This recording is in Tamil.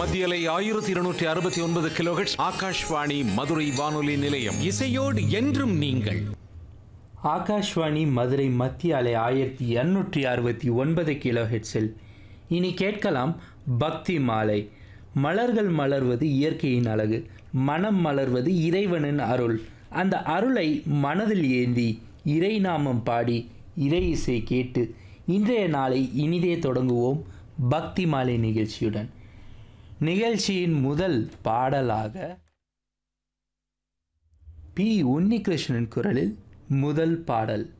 மத்தியலை ஆயிரத்தி இருநூற்றி அறுபத்தி ஒன்பது கிலோஹெட்ஸ் ஆகாஷ்வாணி மதுரை வானொலி நிலையம் இசையோடு என்றும் நீங்கள் ஆகாஷ்வாணி மதுரை மத்திய அலை ஆயிரத்தி இரநூற்றி அறுபத்தி ஒன்பது கிலோ ஹெட்ஸில் இனி கேட்கலாம் பக்தி மாலை மலர்கள் மலர்வது இயற்கையின் அழகு மனம் மலர்வது இறைவனின் அருள் அந்த அருளை மனதில் ஏந்தி இறை நாமம் பாடி இறை இசை கேட்டு இன்றைய நாளை இனிதே தொடங்குவோம் பக்தி மாலை நிகழ்ச்சியுடன் நிகழ்ச்சியின் முதல் பாடலாக பி உன்னிகிருஷ்ணன் குரலில் முதல் பாடல்